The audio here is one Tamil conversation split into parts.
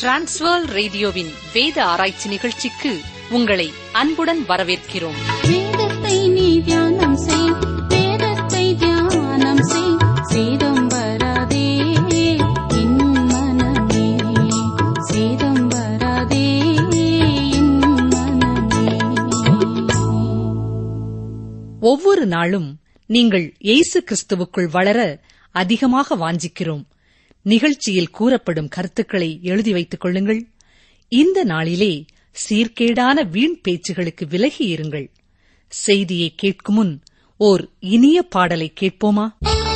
டிரான்ஸ்வர் ரேடியோவின் வேத ஆராய்ச்சி நிகழ்ச்சிக்கு உங்களை அன்புடன் வரவேற்கிறோம் வேதத்தை நீ தியானம் செய் வேதத்தை தியானம் செய் சேதம் வராதே என் மனமே சேதம் வராதே என் மனமே ஒவ்வொரு நாளும் நீங்கள் இயேசு கிறிஸ்துவுக்குள் வளர அதிகமாக வாஞ்சிக்கிறோம் நிகழ்ச்சியில் கூறப்படும் கருத்துக்களை எழுதி வைத்துக் கொள்ளுங்கள் இந்த நாளிலே சீர்கேடான வீண் பேச்சுகளுக்கு விலகி இருங்கள் செய்தியை கேட்கும் முன் ஓர் இனிய பாடலை கேட்போமா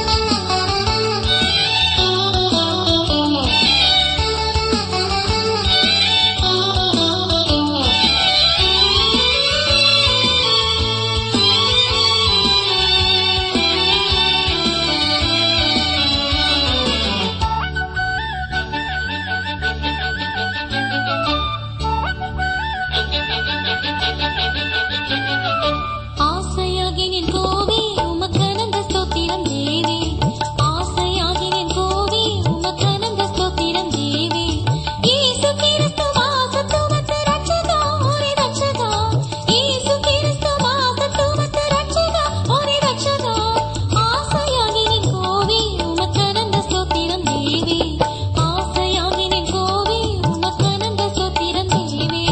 ஆசையாகினேன் கோவே உமக்கனந்த ஸ்தோத்திரம் தேவே ஆசையாகினேன் கோவே உமக்கனந்த ஸ்தோத்திரம் தேவே இயேசு கிறிஸ்து வாசத்துவத்து ரட்சகா ஓரே ரட்சகா இயேசு கிறிஸ்து வாசத்துவத்து ரட்சகா ஓரே ரட்சகா ஆசையாகினேன் கோவே உமக்கனந்த ஸ்தோத்திரம் தேவே ஆசையாகினேன் கோவே உமக்கனந்த ஸ்தோத்திரம் தேவே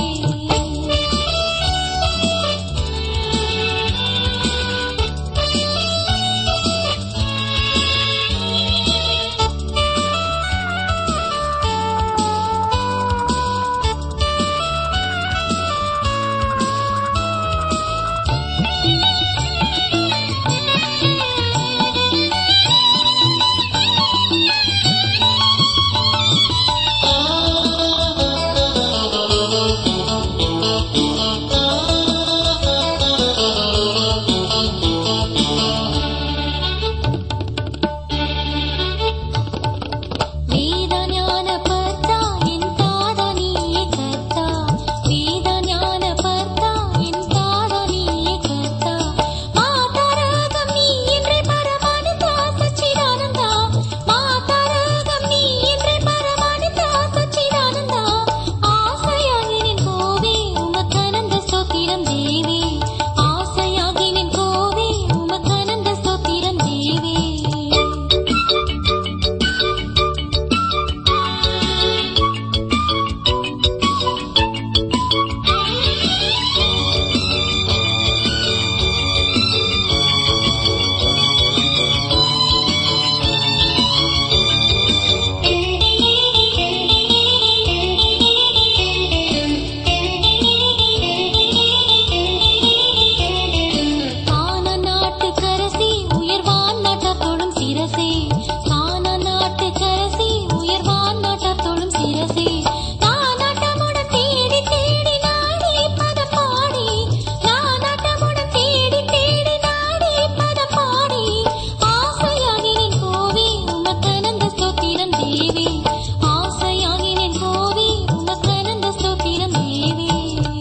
வேத ஞான பர்த்தா என் தாதனியே கர்த்தா வேத ஞான பர்த்தா என் தாதனியே கர்த்தா மாதரகம் நீ என்றே பரமானந்தா சச்சிதானந்தா மாதரகம் நீ என்றே பரமானந்தா சச்சிதானந்தா ஆசையாகினேன் கோவே உமக்கனந்த ஸ்தோத்திரம் தேவே ஆசையாகினேன் கோவே உமக்கனந்த ஸ்தோத்திரம் தேவே கான நாட்டு கரசி உயர்வான் நாட்டார் தொழும் சிரசே கான நாட்டு கரசி உயர்வான் நாட்டார் தொழும் சிரசே நானாட்டமுடன் தேடி தேடி நாடி பத பாடி நானாட்டமுடன் தேடி தேடி நாடி பத பாடி ஆசையாகினேன் கோவே உமக்கனந்த ஸ்தோத்திரம் தேவே ஆசையாகினேன் கோவே உமக்கனந்த ஸ்தோத்திரம் தேவே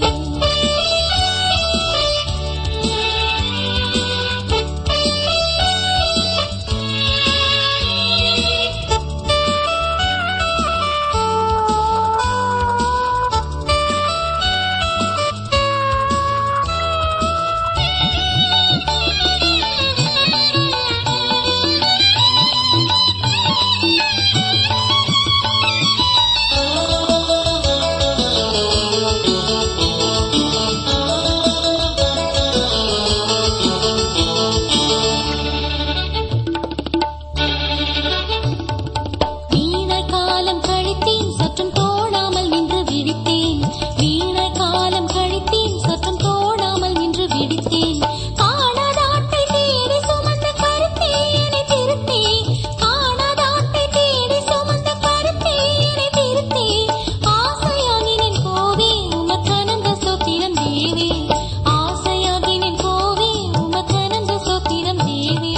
வீணை காலம் கழித்தேன் சற்றும் தோணாமல் நின்று விழித்தேன் வீணை காலம் கழித்தேன் சற்றும் தோணாமல் நின்று விழித்தேன் காணாதாட்டை தேடி சுமந்த கருத்தே என்னை திருத்தே காணாதாட்டை தேடி சுமந்த கருத்தே என்னை திருத்தே ஆசையாகினேன் கோவே உமக்கனந்த ஸ்தோத்திரம் தேவே ஆசையாகினேன் கோவே உமக்கனந்த ஸ்தோத்திரம் தேவே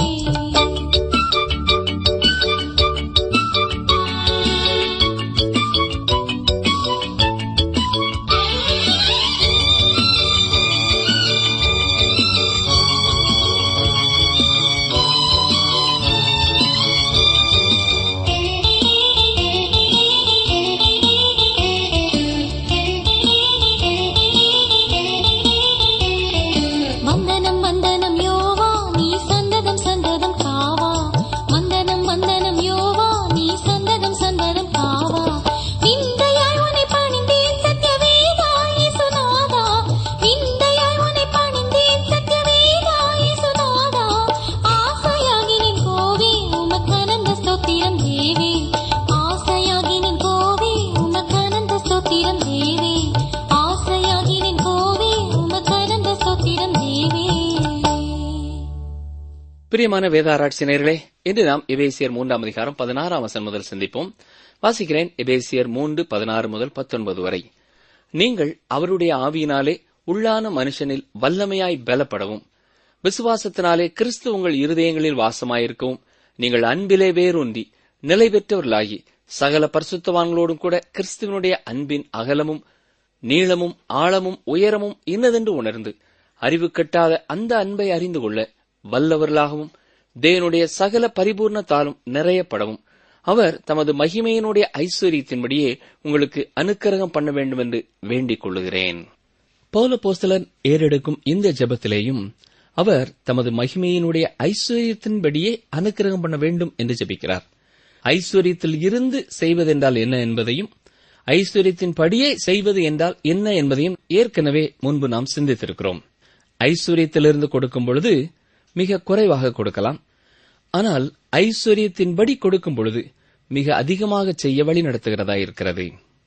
பிரியமான வேத ஆராய்ச்சியர்களே இன்று நாம் எபேசியர் மூன்றாம் அதிகாரம் பதினாறாம் வசனம் முதல் சிந்திப்போம் வாசிக்கிறேன் எபேசியர் மூன்று பதினாறு முதல் பத்தொன்பது வரை நீங்கள் அவருடைய ஆவியினாலே உள்ளான மனுஷனில் வல்லமையாய் பலப்படவும் விசுவாசத்தினாலே கிறிஸ்து உங்கள் இருதயங்களில் வாசமாயிருக்கவும் நீங்கள் அன்பிலே வேரூன்றி நிலை பெற்றவர்களாகி சகல பரிசுத்தவான்களோடும் கூட கிறிஸ்துவனுடைய அன்பின் அகலமும் நீளமும் ஆழமும் உயரமும் இன்னதென்று உணர்ந்து அறிவு கட்டாத அந்த அன்பை அறிந்து கொள்ள வல்லவர்களாகவும் தேவனுடைய சகல பரிபூர்ணத்தாலும் நிறையப்படவும் அவர் தமது மகிமையினுடைய ஐஸ்வர்யத்தின்படியே உங்களுக்கு அனுக்கிரகம் பண்ண வேண்டும் என்று வேண்டிக் கொள்ளுகிறேன் பௌல போஸ்தலன் ஏறெடுக்கும் இந்த ஜெபத்திலேயும் அவர் தமது மகிமையினுடைய ஐஸ்வர்யத்தின்படியே அனுக்கிரகம் பண்ண வேண்டும் என்று ஜெபிக்கிறார் ஐஸ்வர்யத்தில் இருந்து செய்வதென்றால் என்ன என்பதையும் ஐஸ்வர்யத்தின் படியே செய்வது என்றால் என்ன என்பதையும் ஏற்கனவே முன்பு நாம் சிந்தித்திருக்கிறோம் ஐஸ்வர்யத்திலிருந்து கொடுக்கும் பொழுது மிக குறைவாக கொடுக்கலாம் ஆனால் ஐஸ்வர்யத்தின்படி கொடுக்கும் பொழுது மிக அதிகமாக செய்ய வழி நடத்துகிறதா இருக்கிறது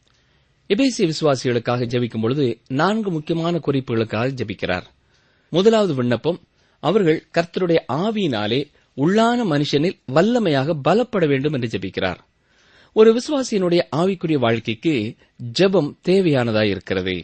எபேசிய விசுவாசிகளுக்காக ஜெபிக்கும் பொழுது நான்கு முக்கியமான குறிப்புகளுக்காக ஜெபிக்கிறார் முதலாவது விண்ணப்பம் அவர்கள் கர்த்தருடைய ஆவியினாலே உள்ளான மனுஷனில் வல்லமையாக பலப்பட வேண்டும் என்று ஜெபிக்கிறார் ஒரு விசுவாசியினுடைய ஆவிக்குரிய வாழ்க்கைக்கு ஜெபம் தேவையானதாய் இருக்கிறது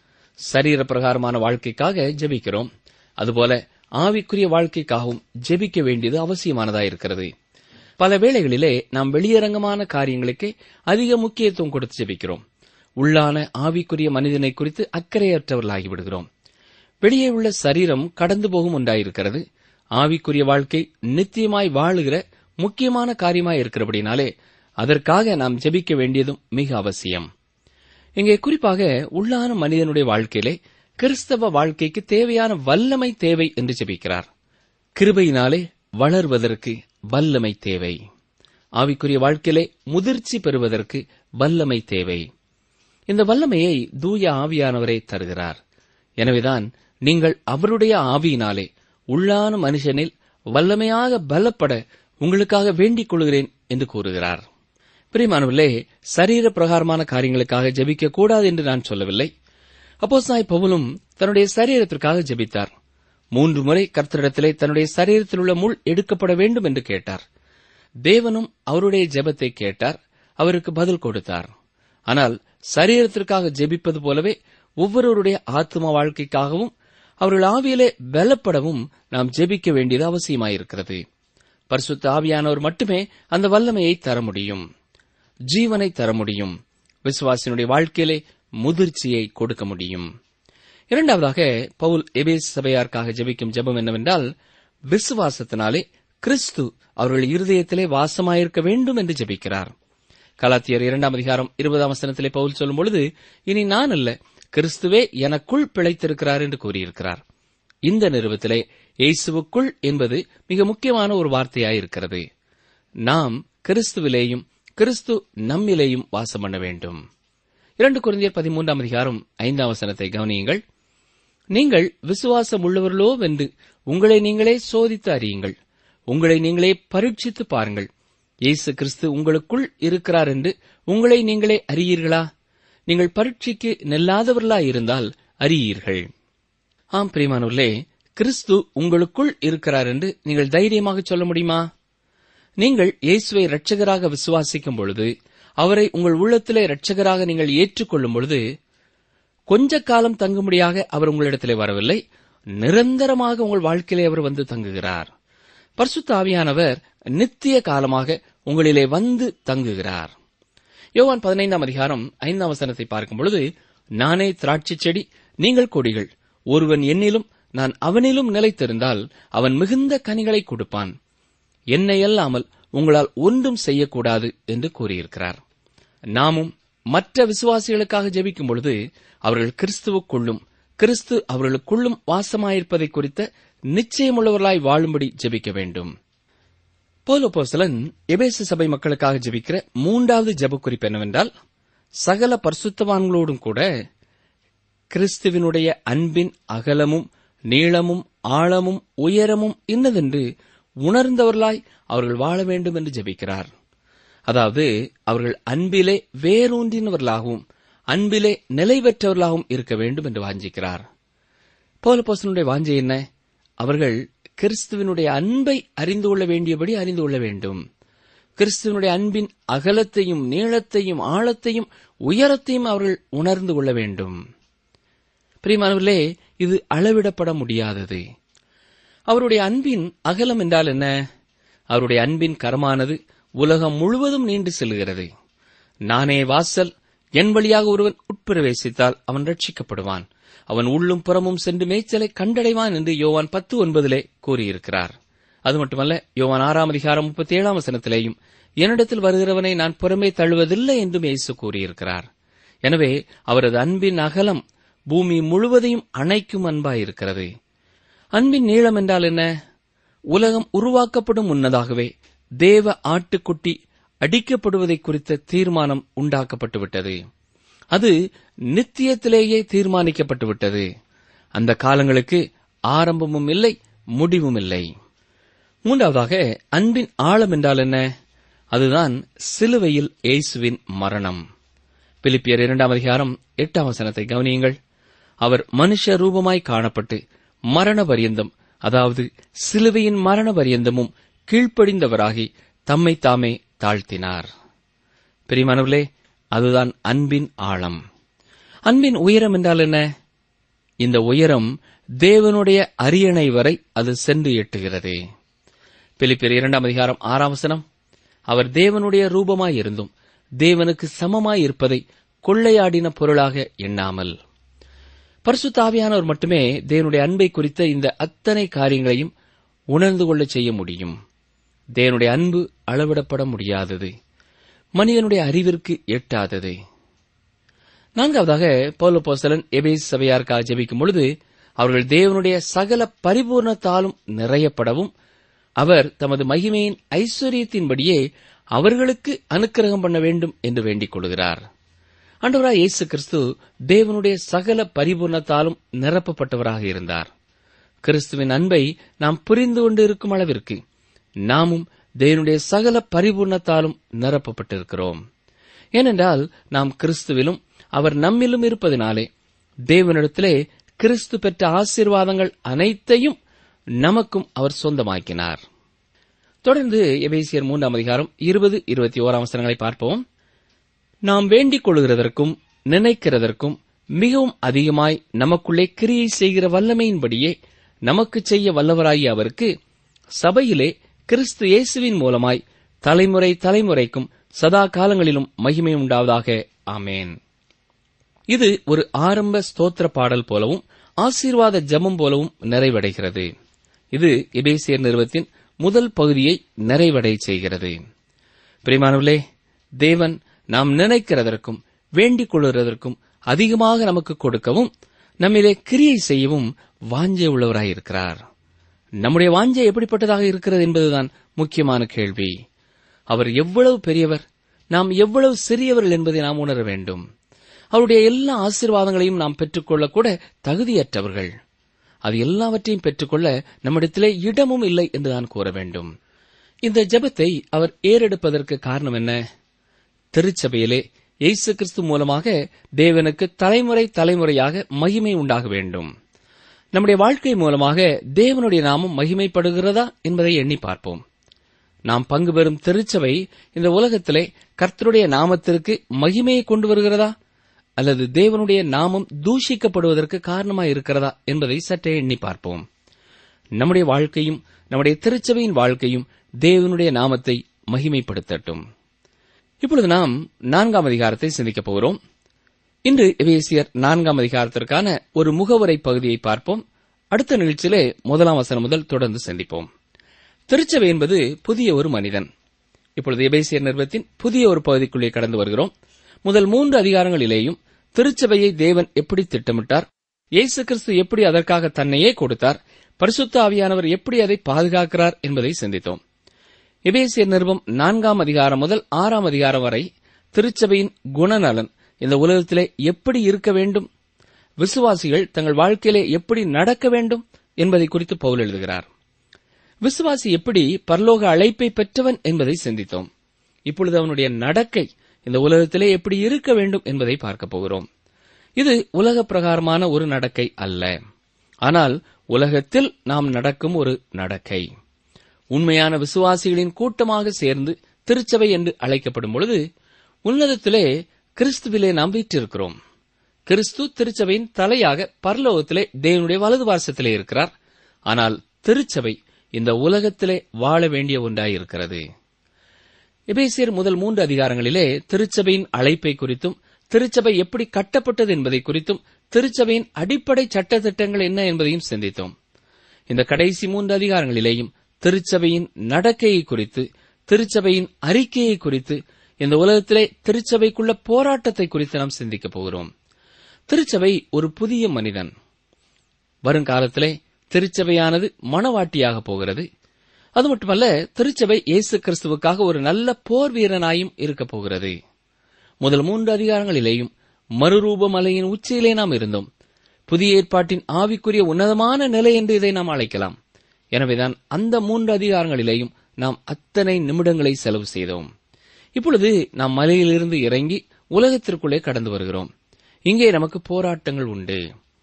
சரீர பிரகாரமான வாழ்க்கைக்காக ஜெபிக்கிறோம் அதுபோல ஆவிக்குரிய வாழ்க்கைக்காகவும் ஜெபிக்க வேண்டியது அவசியமானதாய் இருக்கிறது பல வேளைகளிலே நாம் வெளியரங்கமான காரியங்களுக்கு அதிக முக்கியத்துவம் கொடுத்து ஜெபிக்கிறோம் உள்ளான ஆவிக்குரிய மனிதனை குறித்து அக்கறையற்றவர்களாகி விடுகிறோம் வெளியே உள்ள சரீரம் கடந்து போகும் ஒன்றாயிருக்கிறது ஆவிக்குரிய வாழ்க்கை நித்தியமாய் வாழுகிற முக்கியமான காரியமாய் இருக்கிறபடினாலே அதற்காக நாம் ஜெபிக்க வேண்டியதும் மிக அவசியம் இங்கே குறிப்பாக உள்ளான மனிதனுடைய வாழ்க்கையிலே கிறிஸ்தவ வாழ்க்கைக்கு தேவையான வல்லமை தேவை என்று ஜெபிக்கிறார் கிருபையினாலே வளர்வதற்கு வல்லமை தேவை ஆவிக்குரிய வாழ்க்கையிலே முதிர்ச்சி பெறுவதற்கு வல்லமை தேவை இந்த வல்லமையை தூய ஆவியானவரே தருகிறார் எனவேதான் நீங்கள் அவருடைய ஆவியினாலே உள்ளான மனுஷனில் வல்லமையாக பலப்பட உங்களுக்காக வேண்டிக் கொள்கிறேன் என்று கூறுகிறார் பிரியமானவர்களே சரீர பிரகாரமான காரியங்களுக்காக ஜெபிக்க கூடாது என்று நான் சொல்லவில்லை அப்போ சாய் பவுலும் தன்னுடைய சரீரத்திற்காக ஜெபித்தார் மூன்று முறை கர்த்தரிடத்திலே தன்னுடைய சரீரத்தில் உள்ள முள் எடுக்கப்பட வேண்டும் என்று கேட்டார் தேவனும் அவருடைய ஜெபத்தை கேட்டார் அவருக்கு பதில் கொடுத்தார் ஆனால் சரீரத்திற்காக ஜெபிப்பது போலவே ஒவ்வொருவருடைய ஆத்ம வாழ்க்கைக்காகவும் அவர்கள் ஆவியிலே பலப்படவும் நாம் ஜெபிக்க வேண்டியது அவசியமாயிருக்கிறது பரிசுத்த ஆவியானவர் மட்டுமே அந்த வல்லமையை தர முடியும் ஜீவனை தர முடியும் விசுவாசினுடைய வாழ்க்கையிலே முதிர்ச்சியை கொடுக்க முடியும் இரண்டாவதாக பவுல் எபேஸ் சபையாருக்காக ஜெபிக்கும் ஜெபம் என்னவென்றால் விசுவாசத்தினாலே கிறிஸ்து அவர்கள் இருதயத்திலே வாசமாயிருக்க வேண்டும் என்று ஜெபிக்கிறார் கலாத்தியர் இரண்டாம் அதிகாரம் இருபதாம் வசனத்திலே பவுல் சொல்லும் பொழுது இனி நான் அல்ல கிறிஸ்துவே எனக்குள் பிழைத்திருக்கிறார் என்று கூறியிருக்கிறார் இந்த நிறுவத்திலே இயேசுவுக்குள் என்பது மிக முக்கியமான ஒரு வார்த்தையாயிருக்கிறது நாம் கிறிஸ்துவிலேயும் கிறிஸ்து நம்மிலேயும் வாசம் பண்ண வேண்டும் இரண்டு குருந்தியர் பதிமூன்றாம் அதிகாரம் ஐந்தாம் வசனத்தை கவனியுங்கள் நீங்கள் விசுவாசம் உள்ளவர்களோ வென்று உங்களை நீங்களே சோதித்து அறியுங்கள் உங்களை நீங்களே பரீட்சித்து பாருங்கள் இயேசு கிறிஸ்து உங்களுக்குள் இருக்கிறார் என்று உங்களை நீங்களே அறியீர்களா நீங்கள் பரீட்சைக்கு நெல்லாதவர்களாய் இருந்தால் அறியீர்கள் ஆம் பிரியமானவர்களே கிறிஸ்து உங்களுக்குள் இருக்கிறார் என்று நீங்கள் தைரியமாக சொல்ல முடியுமா நீங்கள் இயேசுவை இரட்சகராக விசுவாசிக்கும் பொழுது அவரை உங்கள் உள்ளத்திலே இரட்சகராக நீங்கள் ஏற்றுக்கொள்ளும் பொழுது கொஞ்ச காலம் தங்கும்படியாக அவர் உங்களிடத்திலே வரவில்லை நிரந்தரமாக உங்கள் வாழ்க்கையிலே அவர் வந்து தங்குகிறார் பரிசுத்த ஆவியானவர் நித்திய காலமாக உங்களிலே வந்து தங்குகிறார் யோவான் பதினைந்தாம் அதிகாரம் ஐந்தாம் வசனத்தை பார்க்கும் பொழுது நானே திராட்சை செடி நீங்கள் கொடிகள் ஒருவன் என்னிலும் நான் அவனிலும் நிலைத்திருந்தால் அவன் மிகுந்த கனிகளை கொடுப்பான் என்னை அல்லாமல் உங்களால் ஒன்றும் செய்யக்கூடாது என்று கூறியிருக்கிறார் நாமும் மற்ற விசுவாசிகளுக்காக ஜெபிக்கும் பொழுது அவர்கள் கிறிஸ்துவுக்குள்ளும் கிறிஸ்து அவர்களுக்குள்ளும் வாசமாயிருப்பதை குறித்த நிச்சயமுள்ளவர்களாய் வாழும்படி ஜெபிக்க வேண்டும் போலோபோசலன் எபேசு சபை மக்களுக்காக ஜெபிக்கிற மூன்றாவது ஜெப குறிப்பு என்னவென்றால் சகல பரிசுத்தவான்களோடும் கூட கிறிஸ்துவினுடைய அன்பின் அகலமும் நீளமும் ஆழமும் உயரமும் இன்னதென்று உணர்ந்தவர்களாய் அவர்கள் வாழ வேண்டும் என்று ஜெபிக்கிறார் அதாவது அவர்கள் அன்பிலே வேரூன்றினவர்களாகவும் அன்பிலே நிலை பெற்றவர்களாகவும் இருக்க வேண்டும் என்று வாஞ்சிக்கிறார் பௌலபோசனுடைய வாஞ்சை என்ன அவர்கள் கிறிஸ்துவனுடைய அன்பை அறிந்து கொள்ள வேண்டியபடி அறிந்து கொள்ள வேண்டும் கிறிஸ்துவனுடைய அன்பின் அகலத்தையும் நீளத்தையும் ஆழத்தையும் உயரத்தையும் அவர்கள் உணர்ந்து கொள்ள வேண்டும் பிரியமானவர்களே இது அளவிடப்பட முடியாதது அவருடைய அன்பின் அகலம் என்றால் என்ன அவருடைய அன்பின் கரமானது உலகம் முழுவதும் நீண்டு செல்கிறது நானே வாசல் என் வழியாக ஒருவன் உட்பிரவேசித்தால் அவன் ரட்சிக்கப்படுவான் அவன் உள்ளும் புறமும் சென்று மேய்ச்சலை கண்டடைவான் என்று யோவான் பத்து ஒன்பதிலே கூறியிருக்கிறார் அது மட்டுமல்ல யோவான் ஆறாம் அதிகாரம் முப்பத்தி ஏழாம் வசனத்திலேயும் என்னிடத்தில் வருகிறவனை நான் புறமே தழுவதில்லை என்றும் இயேசு கூறியிருக்கிறார் எனவே அவரது அன்பின் அகலம் பூமி முழுவதையும் அணைக்கும் அன்பாயிருக்கிறது அன்பின் நீளம் என்றால் என்ன உலகம் உருவாக்கப்படும் முன்னதாகவே தேவ ஆட்டுக்குட்டி அடிக்கப்படுவதை குறித்த தீர்மானம் உண்டாக்கப்பட்டுவிட்டது அது நித்தியத்திலேயே தீர்மானிக்கப்பட்டுவிட்டது அந்த காலங்களுக்கு ஆரம்பமும் இல்லை முடிவும் இல்லை மூன்றாவதாக அன்பின் ஆழம் என்றால் என்ன அதுதான் சிலுவையில் இயேசுவின் மரணம் பிலிப்பியர் இரண்டாம் அதிகாரம் எட்டாம் வசனத்தை கவனியுங்கள் அவர் மனுஷ ரூபமாய் காணப்பட்டு மரண பரியந்தம் அதாவது சிலுவையின் மரண பரியந்தமும் கீழ்ப்படிந்தவராகி தம்மை தாமே தாழ்த்தினார் பெரியமானவர்களே அதுதான் அன்பின் ஆழம் அன்பின் உயரம் என்றால் என்ன இந்த உயரம் தேவனுடைய அரியணை வரை அது சென்று எட்டுகிறது பிலிப்பியர் இரண்டாம் அதிகாரம் ஆறாம் வசனம் அவர் தேவனுடைய ரூபமாய் இருந்தும் தேவனுக்கு சமமாய் இருப்பதை கொள்ளையாடின பொருளாக எண்ணாமல் பரிசுத்தாவியானவர் மட்டுமே தேவனுடைய அன்பை குறித்த இந்த அத்தனை காரியங்களையும் உணர்ந்து கொள்ள செய்ய முடியும் தேவனுடைய அன்பு அளவிடப்பட முடியாதது மனிதனுடைய அறிவிற்கு எட்டாதது நான்காவதாக பௌலபோசலன் எபேஸ் சபையாருக்காக ஜெபிக்கும் பொழுது அவர்கள் தேவனுடைய சகல பரிபூர்ணத்தாலும் நிறையப்படவும் அவர் தமது மகிமையின் ஐஸ்வர்யத்தின்படியே அவர்களுக்கு அனுக்கிரகம் பண்ண வேண்டும் என்று வேண்டிக் கொள்கிறார் ஆண்டவராய் இயேசு கிறிஸ்து தேவனுடைய சகல பரிபூர்ணத்தாலும் நிரப்பப்பட்டவராக இருந்தார் கிறிஸ்துவின் அன்பை நாம் புரிந்து கொண்டு இருக்கும் அளவிற்கு நாமும் தேவனுடைய சகல பரிபூர்ணத்தாலும் நிரப்பப்பட்டிருக்கிறோம் ஏனென்றால் நாம் கிறிஸ்துவிலும் அவர் நம்மிலும் இருப்பதினாலே தேவனிடத்திலே கிறிஸ்து பெற்ற ஆசீர்வாதங்கள் அனைத்தையும் நமக்கும் அவர் சொந்தமாக்கினார் தொடர்ந்து எபேசியர் மூன்றாம் அதிகாரம் இருபது இருபத்தி ஓராம் வசனங்களை பார்ப்போம் நாம் வேண்டிக் கொள்கிறதற்கும் நினைக்கிறதற்கும் மிகவும் அதிகமாய் நமக்குள்ளே கிரியை செய்கிற வல்லமையின்படியே நமக்கு செய்ய வல்லவராகிய அவருக்கு சபையிலே கிறிஸ்து இயேசுவின் மூலமாய் தலைமுறை தலைமுறைக்கும் சதா காலங்களிலும் மகிமை உண்டாவதாக ஆமேன் இது ஒரு ஆரம்ப ஸ்தோத்திர பாடல் போலவும் ஆசீர்வாத ஜெபம் போலவும் நிறைவடைகிறது இது எபேசியர் நிறுவத்தின் முதல் பகுதியை நிறைவடை செய்கிறது பிரிமானவர்களே தேவன் நாம் நினைக்கிறதற்கும் வேண்டிக் கொள்கிறதற்கும் அதிகமாக நமக்கு கொடுக்கவும் நம்மிலே கிரியை செய்யவும் வாஞ்சை உள்ளவராயிருக்கிறார் நம்முடைய வாஞ்சை எப்படிப்பட்டதாக இருக்கிறது என்பதுதான் முக்கியமான கேள்வி அவர் எவ்வளவு பெரியவர் நாம் எவ்வளவு சிறியவர்கள் என்பதை நாம் உணர வேண்டும் அவருடைய எல்லா ஆசீர்வாதங்களையும் நாம் பெற்றுக்கொள்ளக் கூட தகுதியற்றவர்கள் அது எல்லாவற்றையும் பெற்றுக்கொள்ள நம்மிடத்திலே இடமும் இல்லை என்று நான் கூற வேண்டும் இந்த ஜெபத்தை அவர் ஏறெடுப்பதற்கு காரணம் என்ன திருச்சபையிலே இயேசு கிறிஸ்து மூலமாக தேவனுக்கு தலைமுறை தலைமுறையாக மகிமை உண்டாக வேண்டும் நம்முடைய வாழ்க்கை மூலமாக தேவனுடைய நாமம் மகிமைப்படுகிறதா என்பதை எண்ணி பார்ப்போம் நாம் பங்கு பெறும் திருச்சபை இந்த உலகத்திலே கர்த்தருடைய நாமத்திற்கு மகிமையை கொண்டு வருகிறதா அல்லது தேவனுடைய நாமம் தூஷிக்கப்படுவதற்கு காரணமாய் இருக்கிறதா என்பதை சற்றே எண்ணி பார்ப்போம் நம்முடைய வாழ்க்கையும் நம்முடைய திருச்சபையின் வாழ்க்கையும் தேவனுடைய நாமத்தை மகிமைப்படுத்தட்டும் இப்பொழுது நாம் நான்காம் அதிகாரத்தை சிந்திக்கப் போகிறோம் இன்று எவேசியர் நான்காம் அதிகாரத்திற்கான ஒரு முகவுரை பகுதியை பார்ப்போம் அடுத்த நிகழ்ச்சியிலே முதலாம் வசனம் முதல் தொடர்ந்து சிந்திப்போம் திருச்சபை என்பது புதிய ஒரு மனிதன் இப்பொழுது எபேசியர் நிறுவத்தின் புதிய ஒரு பகுதிக்குள்ளே கடந்து வருகிறோம் முதல் மூன்று அதிகாரங்களிலேயும் திருச்சபையை தேவன் எப்படி திட்டமிட்டார் இயேசு கிறிஸ்து எப்படி அதற்காக தன்னையே கொடுத்தார் பரிசுத்த ஆவியானவர் எப்படி அதை பாதுகாக்கிறார் என்பதை சிந்தித்தோம் எபேசியர் நிருபம் நான்காம் அதிகாரம் முதல் ஆறாம் அதிகாரம் வரை திருச்சபையின் குணநலன் இந்த உலகத்திலே எப்படி இருக்க வேண்டும் விசுவாசிகள் தங்கள் வாழ்க்கையிலே எப்படி நடக்க வேண்டும் என்பதை குறித்து பவுல் எழுதுகிறார் விசுவாசி எப்படி பரலோக அழைப்பை பெற்றவன் என்பதை சிந்தித்தோம் இப்பொழுது அவனுடைய நடக்கை இந்த உலகத்திலே எப்படி இருக்க வேண்டும் என்பதை பார்க்க போகிறோம் இது உலக பிரகாரமான ஒரு நடக்கை அல்ல ஆனால் உலகத்தில் நாம் நடக்கும் ஒரு நடக்கை உண்மையான விசுவாசிகளின் கூட்டமாக சேர்ந்து திருச்சபை என்று அழைக்கப்படும் பொழுது உன்னதத்திலே கிறிஸ்துவிலே நாம் வீற்றிருக்கிறோம் கிறிஸ்து திருச்சபையின் தலையாக பரலோகத்திலே தேவனுடைய வலது வாரசத்திலே இருக்கிறார் ஆனால் திருச்சபை இந்த உலகத்திலே வாழ வேண்டிய ஒன்றாயிருக்கிறது எபேசியர் முதல் மூன்று அதிகாரங்களிலே திருச்சபையின் அழைப்பை குறித்தும் திருச்சபை எப்படி கட்டப்பட்டது என்பதை குறித்தும் திருச்சபையின் அடிப்படை சட்டத்திட்டங்கள் என்ன என்பதையும் சிந்தித்தோம் இந்த கடைசி மூன்று அதிகாரங்களிலேயும் திருச்சபையின் நடக்கையை குறித்து திருச்சபையின் அறிக்கையை குறித்து இந்த உலகத்திலே திருச்சபைக்குள்ள போராட்டத்தை குறித்து நாம் சிந்திக்கப் போகிறோம் திருச்சபை ஒரு புதிய மனிதன் வருங்காலத்திலே திருச்சபையானது மணவாட்டியாக போகிறது அது மட்டுமல்ல திருச்சபை இயேசு கிறிஸ்துவுக்காக ஒரு நல்ல போர் வீரனாயும் இருக்கப் போகிறது முதல் மூன்று அதிகாரங்களிலேயும் மறுரூப மலையின் உச்சியிலே நாம் இருந்தோம் புதிய ஏற்பாட்டின் ஆவிக்குரிய உன்னதமான நிலை என்று இதை நாம் அழைக்கலாம் எனவேதான் அந்த மூன்று அதிகாரங்களிலேயும் நாம் அத்தனை நிமிடங்களை செலவு செய்தோம் இப்பொழுது நாம் மலையிலிருந்து இறங்கி உலகத்திற்குள்ளே கடந்து வருகிறோம் இங்கே நமக்கு போராட்டங்கள் உண்டு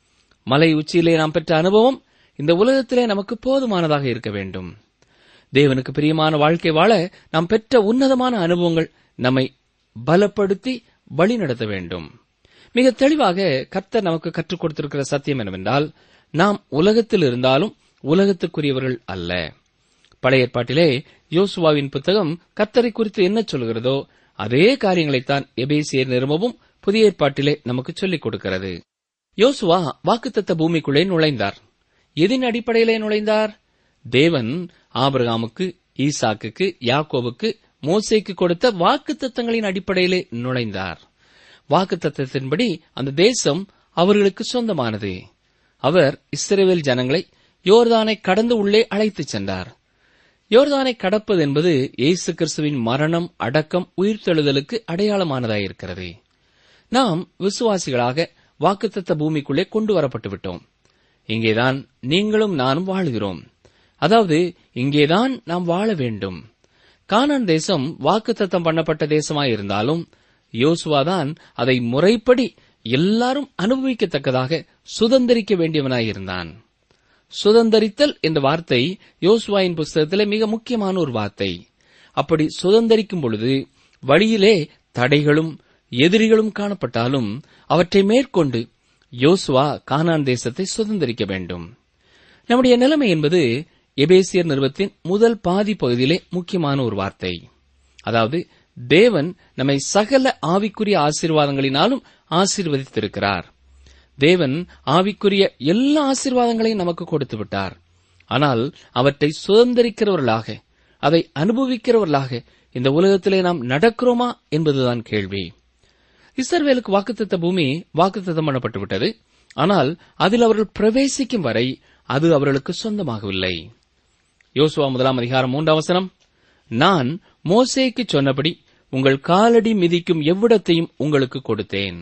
மலை உச்சியிலே நாம் பெற்ற அனுபவம் இந்த உலகத்திலே நமக்கு போதுமானதாக இருக்க வேண்டும் தேவனுக்கு பிரியமான வாழ்க்கை வாழ நாம் பெற்ற உன்னதமான அனுபவங்கள் நம்மை பலப்படுத்தி வழிநடத்த வேண்டும் மிக தெளிவாக கர்த்தர் நமக்கு கற்றுக் கொடுத்திருக்கிற சத்தியம் என்னவென்றால் நாம் உலகத்தில் இருந்தாலும் உலகத்துக்குரியவர்கள் அல்ல பழைய ஏற்பாட்டிலே யோசுவாவின் புத்தகம் கர்த்தரை குறித்து என்ன சொல்கிறதோ அதே காரியங்களைத்தான் எபேசியர் நிருபமும் புதிய ஏற்பாட்டிலே நமக்கு சொல்லிக் கொடுக்கிறது யோசுவா வாக்குத்தத்த பூமிக்குள்ளே நுழைந்தார் எதின் அடிப்படையிலே நுழைந்தார் தேவன் ஆபிரகாமுக்கு ஈசாக்குக்கு யாக்கோவுக்கு மோசேக்கு கொடுத்த வாக்குத்தத்தங்களின் அடிப்படையிலே நுழைந்தார் வாக்குத்தத்தத்தின்படி அந்த தேசம் அவர்களுக்கு சொந்தமானது அவர் இஸ்ரேல் ஜனங்களை யோர்தானை கடந்து உள்ளே அழைத்துச் சென்றார் யோர்தானை கடப்பது என்பது இயேசு கிறிஸ்துவின் மரணம் அடக்கம் உயிர்த்தெழுதலுக்கு அடையாளமானதாயிருக்கிறது நாம் விசுவாசிகளாக வாக்குத்தத்த பூமிக்குள்ளே கொண்டு வரப்பட்டு விட்டோம் இங்கேதான் நீங்களும் நானும் வாழுகிறோம் அதாவது இங்கேதான் நாம் வாழ வேண்டும் கானான் தேசம் வாக்குத்தத்தம் பண்ணப்பட்ட தேசமாயிருந்தாலும் யோசுவாதான் அதை முறைப்படி எல்லாரும் அனுபவிக்கத்தக்கதாக சுதந்திரிக்க வேண்டியவனாயிருந்தான் சுதந்தரித்தல் என்ற வார்த்தை யோசுவாயின் புஸ்தகத்திலே மிக முக்கியமான ஒரு வார்த்தை அப்படி சுதந்தரிக்கும் பொழுது வழியிலே தடைகளும் எதிரிகளும் காணப்பட்டாலும் அவற்றை மேற்கொண்டு யோசுவா கானான் தேசத்தை சுதந்திரிக்க வேண்டும் நம்முடைய நிலைமை என்பது எபேசியர் நிறுவத்தின் முதல் பாதி பகுதியிலே முக்கியமான ஒரு வார்த்தை அதாவது தேவன் நம்மை சகல ஆவிக்குரிய ஆசீர்வாதங்களினாலும் ஆசீர்வதித்திருக்கிறார் தேவன் ஆவிக்குரிய எல்லா ஆசீர்வாதங்களையும் நமக்கு கொடுத்து விட்டார் ஆனால் அவற்றை சுதந்திரிக்கிறவர்களாக அதை அனுபவிக்கிறவர்களாக இந்த உலகத்திலே நாம் நடக்கிறோமா என்பதுதான் கேள்வி இஸ்ரவேலுக்கு வாக்குத்தத்த பூமி வாக்குத்தத்தம் பண்ணப்பட்டு விட்டது ஆனால் அதில் அவர்கள் பிரவேசிக்கும் வரை அது அவர்களுக்கு சொந்தமாகவில்லை யோசுவா முதலாம் அதிகாரம் மூன்றாம் வசனம் நான் மோசேக்கு சொன்னபடி உங்கள் காலடி மிதிக்கும் எவ்விடத்தையும் உங்களுக்கு கொடுத்தேன்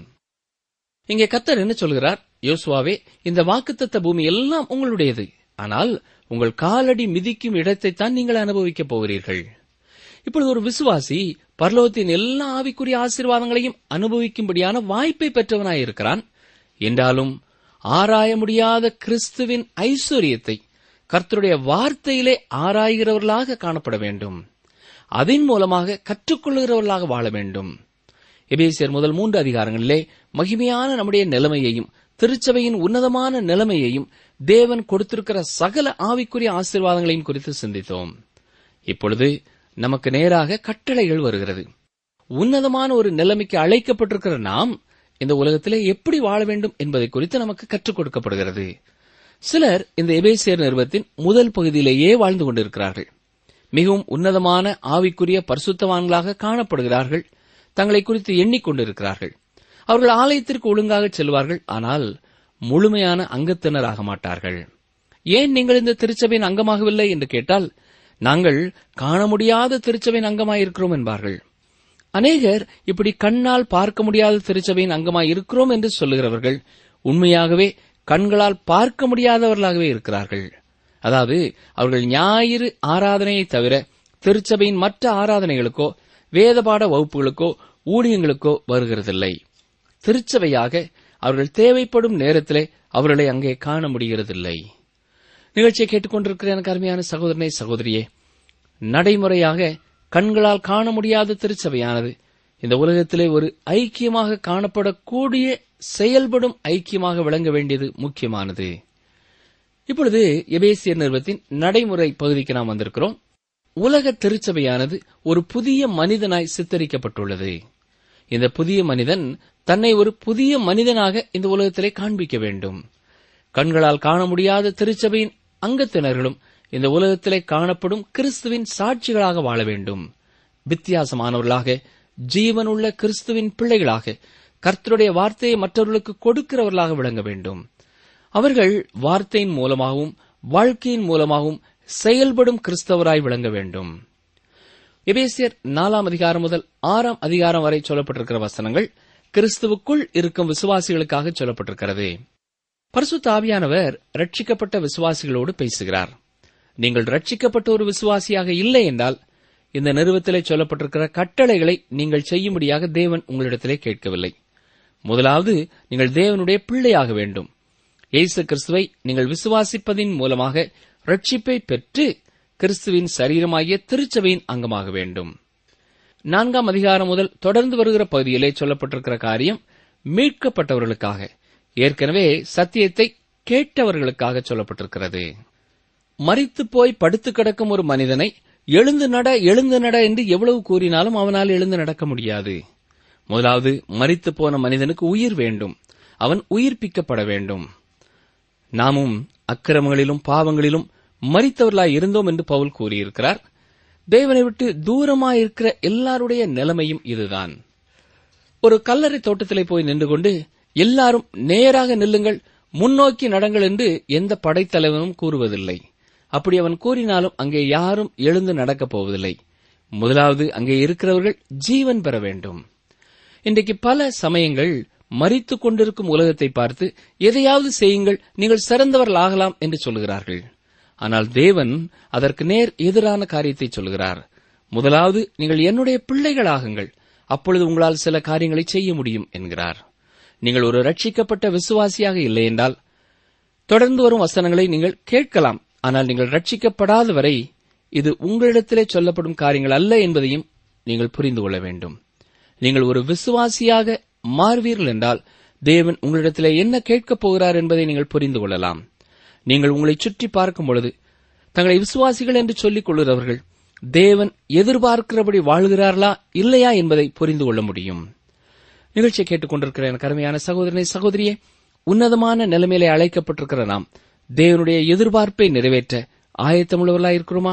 இங்கே கத்தர் என்ன சொல்கிறார் யோசுவாவே இந்த வாக்குத்தத்த பூமி எல்லாம் உங்களுடையது ஆனால் உங்கள் காலடி மிதிக்கும் இடத்தைத்தான் நீங்கள் அனுபவிக்கப் போகிறீர்கள் இப்பொழுது ஒரு விசுவாசி பரலோகத்தின் எல்லா ஆவிக்குரிய ஆசீர்வாதங்களையும் அனுபவிக்கும்படியான வாய்ப்பை பெற்றவனாயிருக்கிறான் என்றாலும் ஆராய முடியாத கிறிஸ்துவின் ஐஸ்வர்யத்தை கர்த்தருடைய வார்த்தையிலே ஆராய்கிறவர்களாக காணப்பட வேண்டும் அதன் மூலமாக கற்றுக்கொள்கிறவர்களாக வாழ வேண்டும் எபேசியர் முதல் மூன்று அதிகாரங்களிலே மகிமையான நம்முடைய நிலைமையையும் திருச்சபையின் உன்னதமான நிலைமையையும் தேவன் கொடுத்திருக்கிற சகல ஆவிக்குரிய ஆசீர்வாதங்களையும் குறித்து சிந்தித்தோம் இப்பொழுது நமக்கு நேராக கட்டளைகள் வருகிறது உன்னதமான ஒரு நிலைமைக்கு அழைக்கப்பட்டிருக்கிற நாம் இந்த உலகத்திலே எப்படி வாழ வேண்டும் என்பதை குறித்து நமக்கு கற்றுக் கொடுக்கப்படுகிறது சிலர் இந்த எபேசியர் நிறுவத்தின் முதல் பகுதியிலேயே வாழ்ந்து கொண்டிருக்கிறார்கள் மிகவும் உன்னதமான ஆவிக்குரிய பரிசுத்தவான்களாக காணப்படுகிறார்கள் தங்களை குறித்து எண்ணிக்கொண்டிருக்கிறார்கள் அவர்கள் ஆலயத்திற்கு ஒழுங்காக செல்வார்கள் ஆனால் முழுமையான அங்கத்தினராக மாட்டார்கள் ஏன் நீங்கள் இந்த திருச்சபையின் அங்கமாகவில்லை என்று கேட்டால் நாங்கள் காண முடியாத திருச்சபையின் அங்கமாயிருக்கிறோம் என்பார்கள் அநேகர் இப்படி கண்ணால் பார்க்க முடியாத திருச்சபையின் அங்கமாய் இருக்கிறோம் என்று சொல்லுகிறவர்கள் உண்மையாகவே கண்களால் பார்க்க முடியாதவர்களாகவே இருக்கிறார்கள் அதாவது அவர்கள் ஞாயிறு ஆராதனையை தவிர திருச்சபையின் மற்ற ஆராதனைகளுக்கோ வேதபாட வகுப்புகளுக்கோ ஊழியங்களுக்கோ வருகிறதில்லை திருச்சபையாக அவர்கள் தேவைப்படும் நேரத்திலே அவர்களை அங்கே காண முடிகிறதில்லை நிகழ்ச்சியை கேட்டுக்கொண்டிருக்கிற எனக்கு அருமையான சகோதரனே சகோதரியே நடைமுறையாக கண்களால் காண முடியாத திருச்சபையானது இந்த உலகத்திலே ஒரு ஐக்கியமாக காணப்படக்கூடிய செயல்படும் ஐக்கியமாக விளங்க வேண்டியது முக்கியமானது இப்பொழுது எபேசியர் நிறுவத்தின் நடைமுறை பகுதிக்கு நாம் வந்திருக்கிறோம் உலக திருச்சபையானது ஒரு புதிய மனிதனாய் சித்தரிக்கப்பட்டுள்ளது இந்த புதிய மனிதன் தன்னை ஒரு புதிய மனிதனாக இந்த உலகத்திலே காண்பிக்க வேண்டும் கண்களால் காண முடியாத திருச்சபையின் அங்கத்தினர்களும் இந்த உலகத்திலே காணப்படும் கிறிஸ்துவின் சாட்சிகளாக வாழ வேண்டும் வித்தியாசமானவர்களாக ஜீவனுள்ள கிறிஸ்துவின் பிள்ளைகளாக கர்த்தருடைய வார்த்தையை மற்றவர்களுக்கு கொடுக்கிறவர்களாக விளங்க வேண்டும் அவர்கள் வார்த்தையின் மூலமாகவும் வாழ்க்கையின் மூலமாகவும் செயல்படும் கிறிஸ்தவராய் விளங்க வேண்டும் எபேசியர் நாலாம் அதிகாரம் முதல் ஆறாம் அதிகாரம் வரை சொல்லப்பட்டிருக்கிற வசனங்கள் கிறிஸ்துவுக்குள் இருக்கும் விசுவாசிகளுக்காக சொல்லப்பட்டிருக்கிறது பரிசுத்த ஆவியானவர் ரட்சிக்கப்பட்ட விசுவாசிகளோடு பேசுகிறார் நீங்கள் ரட்சிக்கப்பட்ட ஒரு விசுவாசியாக இல்லை என்றால் இந்த நிறுவத்திலே சொல்லப்பட்டிருக்கிற கட்டளைகளை நீங்கள் செய்யும்படியாக தேவன் உங்களிடத்திலே கேட்கவில்லை முதலாவது நீங்கள் தேவனுடைய பிள்ளையாக வேண்டும் இயேசு கிறிஸ்துவை நீங்கள் விசுவாசிப்பதின் மூலமாக ரட்சிப்பை பெற்று கிறிஸ்துவின் சரீரமாகிய திருச்சபையின் அங்கமாக வேண்டும் நான்காம் அதிகாரம் முதல் தொடர்ந்து வருகிற பகுதியிலே சொல்லப்பட்டிருக்கிற காரியம் மீட்கப்பட்டவர்களுக்காக ஏற்கனவே சத்தியத்தை கேட்டவர்களுக்காக சொல்லப்பட்டிருக்கிறது மறித்து போய் படுத்து கிடக்கும் ஒரு மனிதனை எழுந்து நட எழுந்து நட என்று எவ்வளவு கூறினாலும் அவனால் எழுந்து நடக்க முடியாது முதலாவது மறித்து போன மனிதனுக்கு உயிர் வேண்டும் அவன் உயிர்ப்பிக்கப்பட வேண்டும் நாமும் அக்கிரமங்களிலும் பாவங்களிலும் மறித்தவர்களாய் இருந்தோம் என்று பவுல் கூறியிருக்கிறார் தேவனை விட்டு தூரமாயிருக்கிற எல்லாருடைய நிலைமையும் இதுதான் ஒரு கல்லறை தோட்டத்திலே போய் நின்று கொண்டு எல்லாரும் நேராக நில்லுங்கள் முன்னோக்கி நடங்கள் என்று எந்த படைத்தலைவனும் கூறுவதில்லை அப்படி அவன் கூறினாலும் அங்கே யாரும் எழுந்து நடக்கப் போவதில்லை முதலாவது அங்கே இருக்கிறவர்கள் ஜீவன் பெற வேண்டும் இன்றைக்கு பல சமயங்கள் மறித்துக் கொண்டிருக்கும் உலகத்தை பார்த்து எதையாவது செய்யுங்கள் நீங்கள் சிறந்தவர்கள் ஆகலாம் என்று சொல்லுகிறார்கள் ஆனால் தேவன் அதற்கு நேர் எதிரான காரியத்தை சொல்கிறார் முதலாவது நீங்கள் என்னுடைய பிள்ளைகளாகுங்கள் அப்பொழுது உங்களால் சில காரியங்களை செய்ய முடியும் என்கிறார் நீங்கள் ஒரு ரட்சிக்கப்பட்ட விசுவாசியாக இல்லை என்றால் தொடர்ந்து வரும் வசனங்களை நீங்கள் கேட்கலாம் ஆனால் நீங்கள் ரட்சிக்கப்படாத வரை இது உங்களிடத்திலே சொல்லப்படும் காரியங்கள் அல்ல என்பதையும் நீங்கள் புரிந்து கொள்ள வேண்டும் நீங்கள் ஒரு விசுவாசியாக மாறுவீர்கள் என்றால் தேவன் உங்களிடத்திலே என்ன கேட்கப் போகிறார் என்பதை நீங்கள் புரிந்து கொள்ளலாம் நீங்கள் உங்களை சுற்றி பார்க்கும் பொழுது தங்களை விசுவாசிகள் என்று சொல்லிக் கொள்கிறவர்கள் தேவன் எதிர்பார்க்கிறபடி வாழ்கிறார்களா இல்லையா என்பதை புரிந்து கொள்ள முடியும் நிகழ்ச்சியை கேட்டுக்கொண்டிருக்கிற என் கருமையான சகோதரனை சகோதரியே உன்னதமான நிலைமையிலே அழைக்கப்பட்டிருக்கிற நாம் தேவனுடைய எதிர்பார்ப்பை நிறைவேற்ற ஆயத்தமுள்ளவர்களாய் இருக்கிறோமா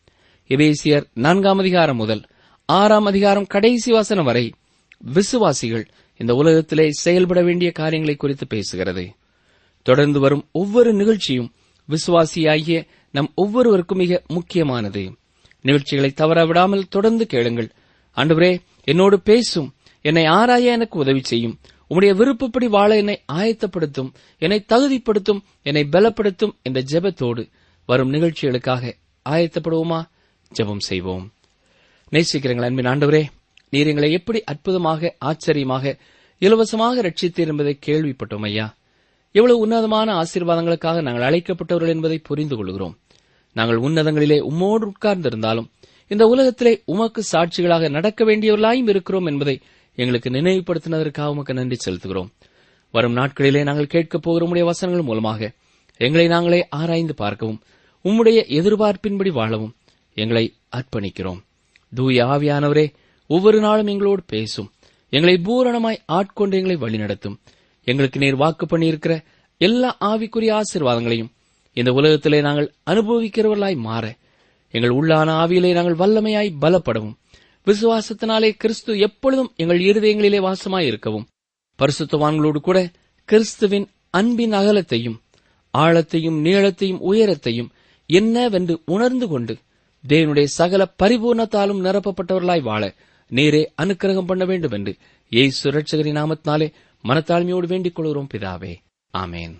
எபேசியர் நான்காம் அதிகாரம் முதல் ஆறாம் அதிகாரம் கடைசி வசனம் வரை விசுவாசிகள் இந்த உலகத்திலே செயல்பட வேண்டிய காரியங்களை குறித்து பேசுகிறது தொடர்ந்து வரும் ஒவ்வொரு நிகழ்ச்சியும் விசுவாசியாகிய நம் ஒவ்வொருவருக்கும் மிக முக்கியமானது நிகழ்ச்சிகளை தவறவிடாமல் தொடர்ந்து கேளுங்கள் ஆண்டவரே என்னோடு பேசும் என்னை ஆராய எனக்கு உதவி செய்யும் உம்முடைய விருப்பப்படி வாழ என்னை ஆயத்தப்படுத்தும் என்னை தகுதிப்படுத்தும் என்னை பலப்படுத்தும் என்ற ஜெபத்தோடு வரும் நிகழ்ச்சிகளுக்காக ஆயத்தப்படுவோமா ஜெபம் செய்வோம் நேசிக்கிறீங்கள் அன்பின் ஆண்டவரே நீர் எங்களை எப்படி அற்புதமாக ஆச்சரியமாக இலவசமாக ரட்சித்தீர் என்பதை கேள்விப்பட்டோம் ஐயா எவ்வளவு உன்னதமான ஆசீர்வாதங்களுக்காக நாங்கள் அழைக்கப்பட்டவர்கள் என்பதை புரிந்து கொள்கிறோம் நாங்கள் உன்னதங்களிலே உம்மோடு உட்கார்ந்திருந்தாலும் இந்த உலகத்திலே உமக்கு சாட்சிகளாக நடக்க வேண்டியவர்களாயும் இருக்கிறோம் என்பதை எங்களுக்கு நினைவுபடுத்தினதற்காக உமக்கு நன்றி செலுத்துகிறோம் வரும் நாட்களிலே நாங்கள் கேட்கப் போகிற உம்முடைய வசனங்கள் மூலமாக எங்களை நாங்களே ஆராய்ந்து பார்க்கவும் உம்முடைய எதிர்பார்ப்பின்படி வாழவும் எங்களை அர்ப்பணிக்கிறோம் தூய ஆவியானவரே ஒவ்வொரு நாளும் எங்களோடு பேசும் எங்களை பூரணமாய் ஆட்கொண்டு எங்களை வழிநடத்தும் எங்களுக்கு நீர் வாக்கு பண்ணியிருக்கிற எல்லா ஆவிக்குரிய ஆசீர்வாதங்களையும் இந்த உலகத்திலே நாங்கள் அனுபவிக்கிறவர்களாய் மாற எங்கள் உள்ளான ஆவியிலே நாங்கள் வல்லமையாய் பலப்படவும் விசுவாசத்தினாலே கிறிஸ்து எப்பொழுதும் எங்கள் இருதயங்களிலே வாசமாய் இருக்கவும் பரிசுத்தவான்களோடு கூட கிறிஸ்துவின் அன்பின் அகலத்தையும் ஆழத்தையும் நீளத்தையும் உயரத்தையும் என்னவென்று உணர்ந்து கொண்டு தேவனுடைய சகல பரிபூர்ணத்தாலும் நிரப்பப்பட்டவர்களாய் வாழ நீரே அனுக்கிரகம் பண்ண வேண்டும் என்று ஏசு ரட்சகரின் நாமத்தினாலே மனத்தாழ்மையோடு வேண்டிக் கொள்கிறோம் பிதாவே ஆமேன்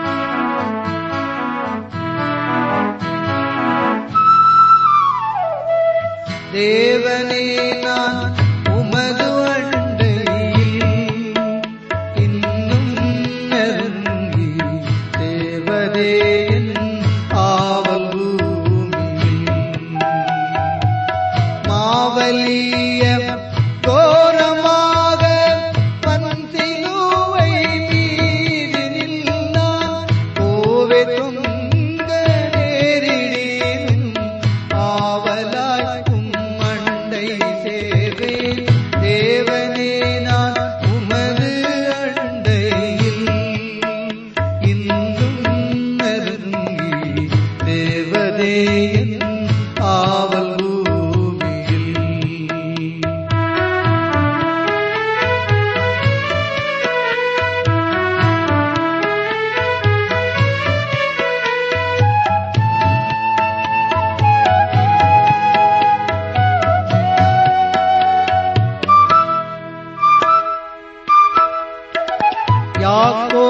தேவனே நான் உமது அண்டையில் இன்னும் நெருங்கி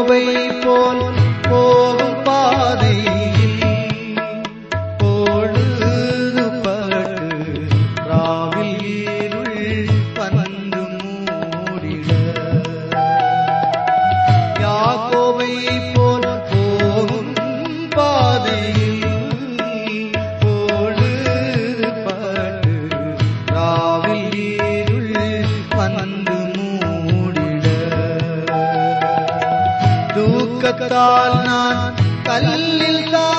யாக்கோபை போல் போகும் பாதையில் பொழுது பட்டு ராவில் இருள் வந்து மூடிட யாக்கோபை போல் போகும் பாதையில் பொழுது பட்டு ராவில் இருள் வந்து மூடிட தூக்கத்தால் நான் கல்லில்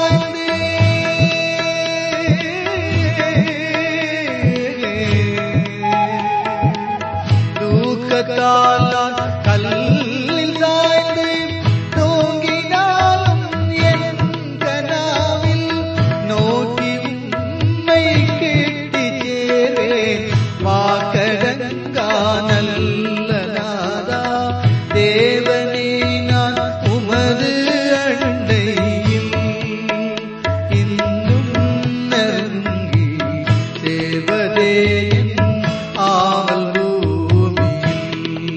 சாய்ந்தேன் தூக்கத்தால் நான் கல்லில் சாய்ந்து தூங்கினாலும் என் கனாவில் நோக்கி உன்னை கேட்டி சேரேன் வாக்கடங்கா நல்ல நாதா தேவனே நான் உமது அண்டையில் இன்னும் நெருங்கி சேவதே என் ஆவல் பூமியில்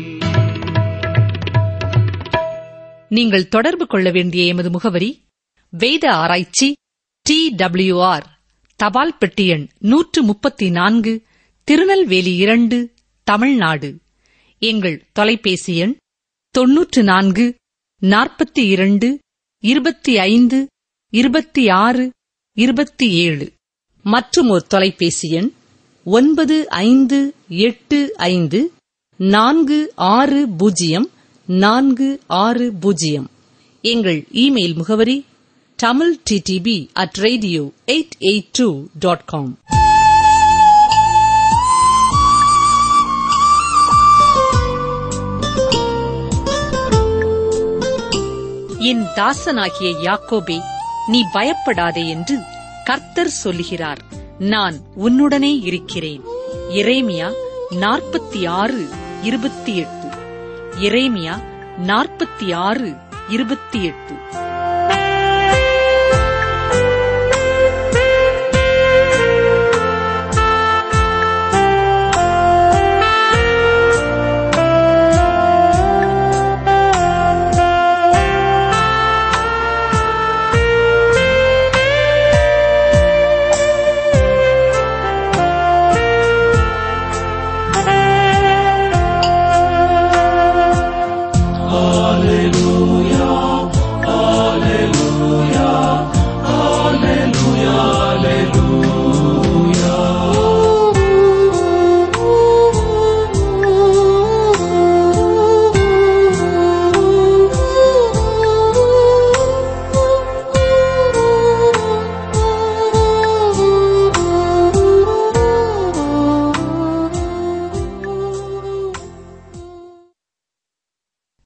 நீங்கள் தொடர்பு கொள்ள வேண்டிய எமது முகவரி வேத ஆராய்ச்சி டி ஆர் தபால் பெட்டி எண் நூற்று முப்பத்தி நான்கு திருநெல்வேலி இரண்டு தமிழ்நாடு எங்கள் தொலைபேசி எண் தொன்னூற்று நான்கு நாற்பத்தி இரண்டு இருபத்தி ஐந்து இருபத்தி ஆறு இருபத்தி ஏழு மற்றும் ஒரு தொலைபேசி எண் ஒன்பது ஐந்து எட்டு ஐந்து நான்கு ஆறு பூஜ்ஜியம் நான்கு ஆறு பூஜ்ஜியம் எங்கள் இமெயில் முகவரி Tamil DTP at radio eight eight two dot com என் தாசனாகிய யாக்கோபே நீ பயப்படாதே என்று கர்த்தர் சொல்லுகிறார் நான் உன்னுடனே இருக்கிறேன் எரேமியா நாற்பத்தி ஆறு இருபத்தி எட்டு எரேமியா நாற்பத்தி ஆறு இருபத்தி எட்டு Hallelujah.